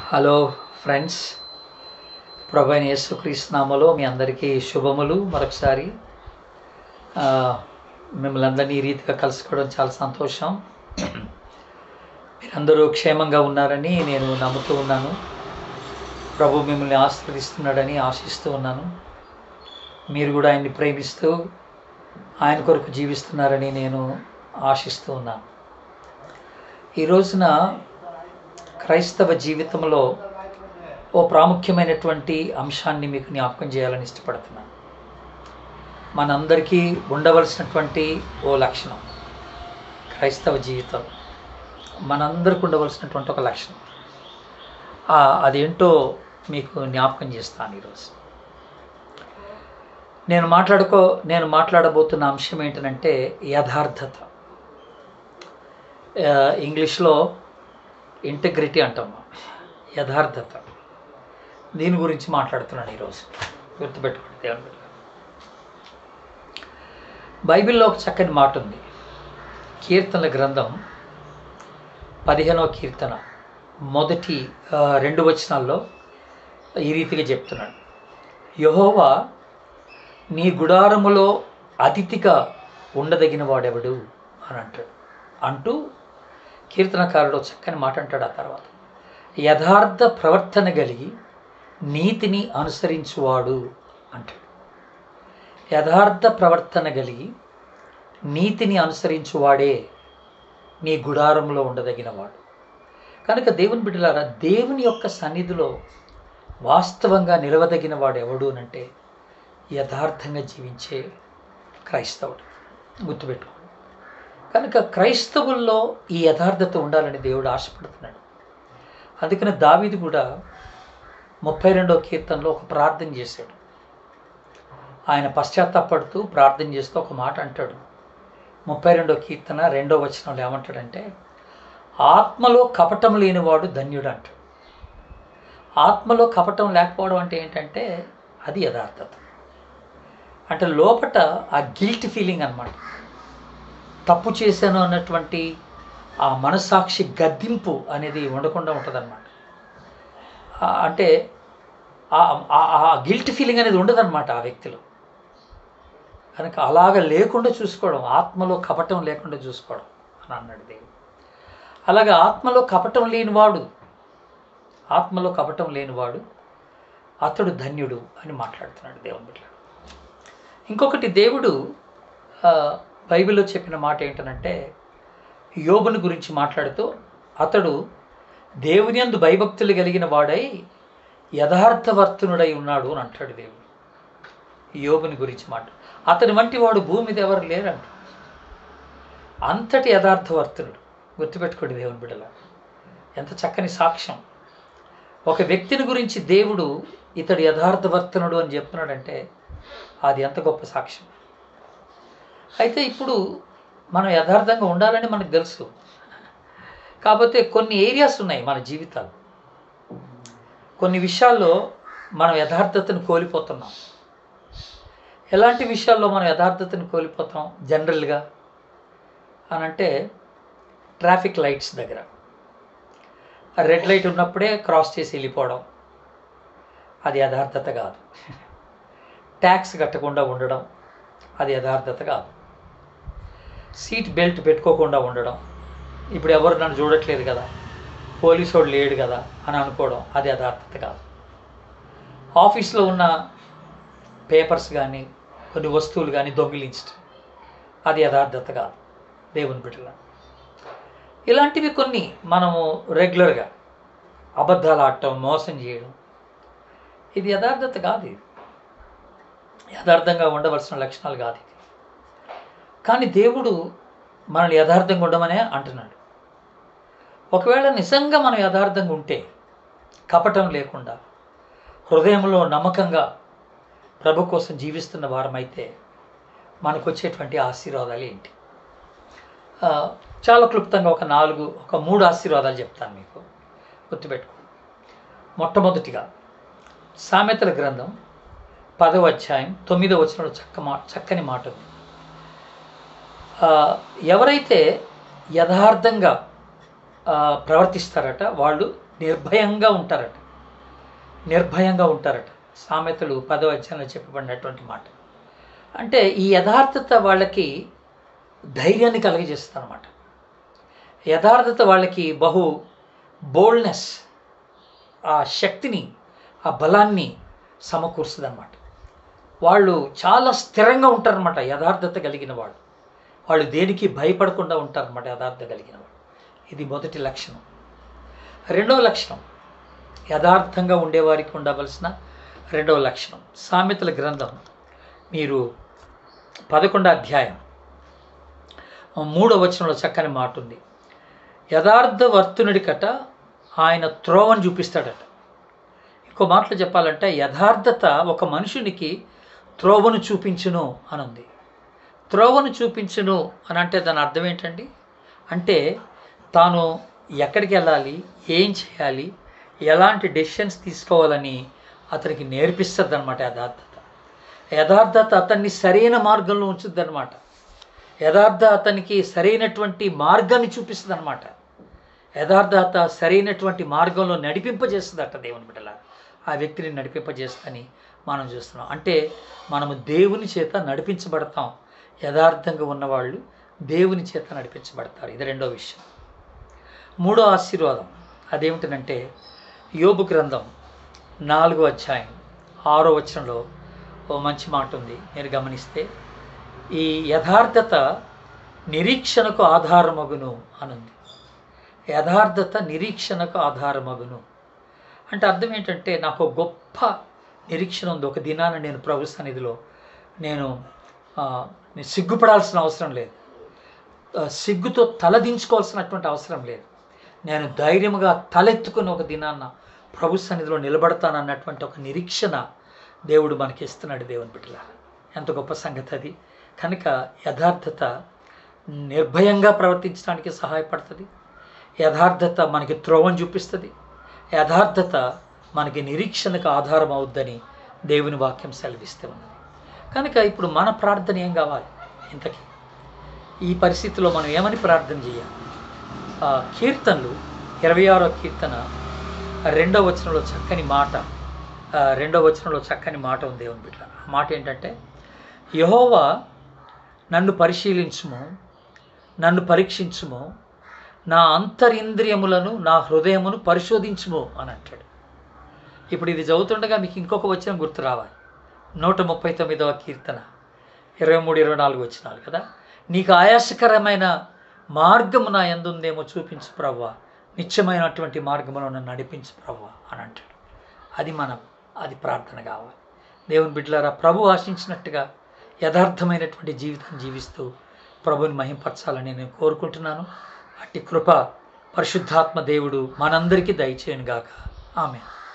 hello friends ప్రభు అయిన యేసుక్రీస్తు నామలో మీ అందరికీ శుభములు మరొకసారి ఆ, మిమ్మల్ని అందరినీ ఈ రీతిగా కలుసుకోవడం చాలా సంతోషం మీరందరూ క్షేమంగా ఉన్నారని నేను నమ్ముతూ ఉన్నాను ప్రభు మిమ్మల్ని ఆశీర్వదిస్తున్నాడని ఆశిస్తూ ఉన్నాను మీరు కూడా ఆయన్ని ప్రేమిస్తూ ఆయన కొరకు జీవిస్తున్నారని నేను ఆశిస్తూ ఉన్నాను ఈ రోజున క్రైస్తవ జీవితంలో ఓ ప్రాముఖ్యమైనటువంటి అంశాన్ని మీకు జ్ఞాపకం చేయాలని ఇష్టపడుతున్నాను మనందరికీ ఉండవలసినటువంటి ఓ లక్షణం క్రైస్తవ జీవితం మనందరికి ఉండవలసినటువంటి ఒక లక్షణం ఆ, అదేంటో మీకు జ్ఞాపకం చేస్తాను ఈరోజు నేను మాట్లాడుకో నేను మాట్లాడబోతున్న అంశం ఏంటంటే యథార్థత ఆ, ఇంగ్లీష్లో ఇంటగ్రిటీ అంటాం యథార్థత దీని గురించి మాట్లాడుతున్నాను ఈరోజు గుర్తుపెట్టుకోండి దేవుని బిడ్డ బైబిల్లో ఒక చక్కని మాట ఉంది కీర్తనల గ్రంథం పదిహేనవ కీర్తన మొదటి ఆ, రెండు వచనాల్లో ఈ రీతిగా చెప్తున్నాడు యహోవా నీ గుడారములో అతిథిగా ఉండదగిన వాడెవడు అని అంటాడు అంటూ కీర్తనకారుడు చక్కని మాట అంటాడు ఆ తర్వాత యథార్థ ప్రవర్తన కలిగి నీతిని అనుసరించువాడు అంటాడు యథార్థ ప్రవర్తన కలిగి నీతిని అనుసరించువాడే నీ గుడారంలో ఉండదగినవాడు కనుక దేవుని బిడ్డలారా దేవుని యొక్క సన్నిధిలో వాస్తవంగా నిలవదగిన వాడు ఎవడు అంటే యథార్థంగా జీవించే క్రైస్తవుడు గుర్తుపెట్టుకోండి కనుక క్రైస్తవుల్లో ఈ యథార్థత ఉండాలని దేవుడు ఆశపడుతున్నాడు అందుకని దావీదు కూడా ముప్పై రెండో కీర్తనలో ఒక ప్రార్థన చేశాడు ఆయన పశ్చాత్తాపడుతూ ప్రార్థన చేస్తూ ఒక మాట అంటాడు ముప్పై రెండో కీర్తన రెండో వచనంలో ఏమంటాడంటే ఆత్మలో కపటం లేనివాడు ధన్యుడు అంటాడు ఆత్మలో కపటం లేకపోవడం అంటే ఏంటంటే అది యథార్థత అంటే లోపట ఆ గిల్ట్ ఫీలింగ్ అన్నమాట తప్పు చేశాను అన్నటువంటి ఆ మనసాక్షి గద్దింపు అనేది ఉండకుండా ఉంటుందన్నమాట ఆ అంటే ఆ- ఆ- ఆ గిల్ట్ ఫీలింగ్ అనేది ఉండదన్నమాట ఆ వ్యక్తిలో కనుక అలాగ లేకుండా చూసుకోవడం ఆత్మలో కపటం లేకుండా చూసుకోవడం అని అన్నాడు దేవుడు అలాగే ఆత్మలో కపటం లేనివాడు ఆత్మలో కపటం లేనివాడు అతడు ధన్యుడు అని మాట్లాడుతున్నాడు దేవుని బిడ్డ ఇంకొకటి దేవుడు ఆ, బైబిల్లో చెప్పిన మాట ఏంటనంటే యోబుని గురించి మాట్లాడుతూ అతడు దేవుని అందు భయభక్తులు కలిగిన వాడై యథార్థవర్తనుడై ఉన్నాడు అని అంటాడు దేవుడు యోబుని గురించి మాట అతని వంటి వాడు భూమి మీద ఎవరు లేరంట అంతటి యథార్థవర్తనుడు గుర్తుపెట్టుకోండి దేవుని బిడ్డల ఎంత చక్కని సాక్ష్యం ఒక వ్యక్తిని గురించి దేవుడు ఇతడు యథార్థవర్తనుడు అని చెప్తున్నాడంటే అది ఎంత గొప్ప సాక్ష్యం అయితే ఇప్పుడు మనం యథార్థంగా ఉండాలని మనకు తెలుసు కాకపోతే కొన్ని ఏరియాస్ ఉన్నాయి మన జీవితాలు కొన్ని విషయాల్లో మనం యథార్థతను కోల్పోతున్నాం ఎలాంటి విషయాల్లో మనం యథార్థతను కోల్పోతాం జనరల్గా అని అంటే ట్రాఫిక్ లైట్స్ దగ్గర రెడ్ లైట్ ఉన్నప్పుడే క్రాస్ చేసి వెళ్ళిపోవడం అది యథార్థత కాదు ట్యాక్స్ కట్టకుండా ఉండడం అది యథార్థత కాదు సీట్ బెల్ట్ పెట్టుకోకుండా ఉండడం ఇప్పుడు ఎవరు నన్ను చూడట్లేదు కదా పోలీసు వాడు లేడు కదా అని అనుకోవడం అది యథార్థత కాదు ఆఫీస్లో ఉన్న పేపర్స్ కానీ కొన్ని వస్తువులు కానీ దొంగిలించడం అది యథార్థత కాదు దేవుని బిడ్డల ఇలాంటివి కొన్ని మనము రెగ్యులర్గా అబద్ధాలు ఆడటం మోసం చేయడం ఇది యథార్థత కాదు ఇది యథార్థంగా ఉండవలసిన లక్షణాలు కాదు ఇది కానీ దేవుడు మనల్ని యథార్థంగా ఉండమనే అంటున్నాడు ఒకవేళ నిజంగా మనం యథార్థంగా ఉంటే కపటం లేకుండా హృదయంలో నమ్మకంగా ప్రభు కోసం జీవిస్తున్న వారమైతే మనకు వచ్చేటువంటి ఆశీర్వాదాలు ఏంటి ఆ, చాలా క్లుప్తంగా ఒక నాలుగు ఒక మూడు ఆశీర్వాదాలు చెప్తాను మీకు గుర్తుపెట్టుకో మొట్టమొదటిగా సామెతల గ్రంథం పదవ అధ్యాయం తొమ్మిదవ వచనంలో చక్క మా చక్కని మాట ఉంది ఆ, ఎవరైతే యథార్థంగా ఆ, ప్రవర్తిస్తారట వాళ్ళు నిర్భయంగా ఉంటారట నిర్భయంగా ఉంటారట సామెతలు పదో అధ్యాయంలో చెప్పబడినటువంటి మాట అంటే ఈ యథార్థత వాళ్ళకి ధైర్యాన్ని కలిగజేస్తుంది అనమాట యథార్థత వాళ్ళకి బహు బోల్డ్నెస్ ఆ శక్తిని ఆ బలాన్ని సమకూరుస్తుంది అనమాట వాళ్ళు చాలా స్థిరంగా ఉంటారనమాట యథార్థత కలిగిన వాళ్ళు వాళ్ళు దేనికి భయపడకుండా ఉంటారనమాట యథార్థత కలిగిన వాళ్ళు ఇది మొదటి లక్షణం రెండవ లక్షణం యథార్థంగా ఉండేవారికి ఉండవలసిన రెండవ లక్షణం సామెతల గ్రంథం మీరు పదకొండో అధ్యాయం మూడవ వచనంలో చక్కని మాట ఉంది యథార్థ వర్తునుడి కట ఆయన త్రోవను చూపిస్తాడట ఇంకో మాటలో చెప్పాలంటే యథార్థత ఒక మనుషునికి త్రోవను చూపించును అని ఉంది త్రోవను చూపించును అని అంటే దాని అర్థం ఏంటండి అంటే తాను ఎక్కడికి వెళ్ళాలి ఏం చేయాలి ఎలాంటి డెసిషన్స్ తీసుకోవాలని అతనికి నేర్పిస్తుంది అనమాట యథార్థత యథార్థత అతన్ని సరైన మార్గంలో ఉంచుద్ది అనమాట యథార్థ అతనికి సరైనటువంటి మార్గాన్ని చూపిస్తుంది అనమాట యథార్థత సరైనటువంటి మార్గంలో నడిపింపజేస్తుందట దేవుని బిడ్డల ఆ వ్యక్తిని నడిపింపజేస్తుందని మనం చూస్తున్నాం అంటే మనము దేవుని చేత నడిపించబడతాం యథార్థంగా ఉన్నవాళ్ళు దేవుని చేత నడిపించబడతారు ఇది రెండో విషయం మూడో ఆశీర్వాదం అదేమిటనంటే యోబు గ్రంథం నాలుగో అధ్యాయం ఆరో వచనంలో ఓ మంచి మాట ఉంది మీరు గమనిస్తే ఈ యథార్థత నిరీక్షణకు ఆధారమగును అనుంది యథార్థత నిరీక్షణకు ఆధారమగును అంటే అర్థం ఏంటంటే నాకు ఒక గొప్ప నిరీక్షణ ఉంది ఒక దినాన నేను ప్రభు సన్నిధిలో నేను ఆ, నేను సిగ్గుపడాల్సిన అవసరం లేదు ఆ, సిగ్గుతో తలదించుకోవాల్సినటువంటి అవసరం లేదు నేను ధైర్యముగా తలెత్తుకుని ఒక దినాన్న ప్రభు సన్నిధిలో నిలబడతానన్నటువంటి ఒక నిరీక్షణ దేవుడు మనకి ఇస్తున్నాడు దేవుని బిడ్డల ఎంత గొప్ప సంగతి అది కనుక యథార్థత నిర్భయంగా ప్రవర్తించడానికి సహాయపడుతుంది యథార్థత మనకి త్రోవం చూపిస్తుంది యథార్థత మనకి నిరీక్షణకు ఆధారం అవుద్దని దేవుని వాక్యం సెలవిస్తే ఉన్నది కనుక ఇప్పుడు మన ప్రార్థన ఏం కావాలి ఇంతకీ ఈ పరిస్థితిలో మనం ఏమని ప్రార్థన చేయాలి ఆ కీర్తనలు ఇరవై ఆరో కీర్తన రెండో వచనంలో చక్కని మాట ఆ, రెండో వచనంలో చక్కని మాట ఉంది దేవుని బిడ్డ ఆ మాట ఏంటంటే యహోవా నన్ను పరిశీలించుము నన్ను పరీక్షించుము నా అంతరింద్రియములను నా హృదయమును పరిశోధించుము అని అంటాడు ఇప్పుడు ఇది చదువుతుండగా మీకు ఇంకొక వచనం గుర్తు రావాలి నూట ముప్పై తొమ్మిదవ కీర్తన ఇరవై మూడు ఇరవై నాలుగు వచ్చినాలు కదా నీకు ఆయాసకరమైన మార్గము నా ఎందుందేమో చూపించు ప్రవ్వా నిత్యమైనటువంటి మార్గమును నన్ను నడిపించు ప్రవ్వా అని అంటాడు అది మనం అది ప్రార్థన కావాలి దేవుని బిడ్డలారా ప్రభు ఆశించినట్టుగా యథార్థమైనటువంటి జీవితం జీవిస్తూ ప్రభుని మహింపరచాలని నేను కోరుకుంటున్నాను అట్టి కృప పరిశుద్ధాత్మ దేవుడు మనందరికీ దయచేయను గాక ఆమె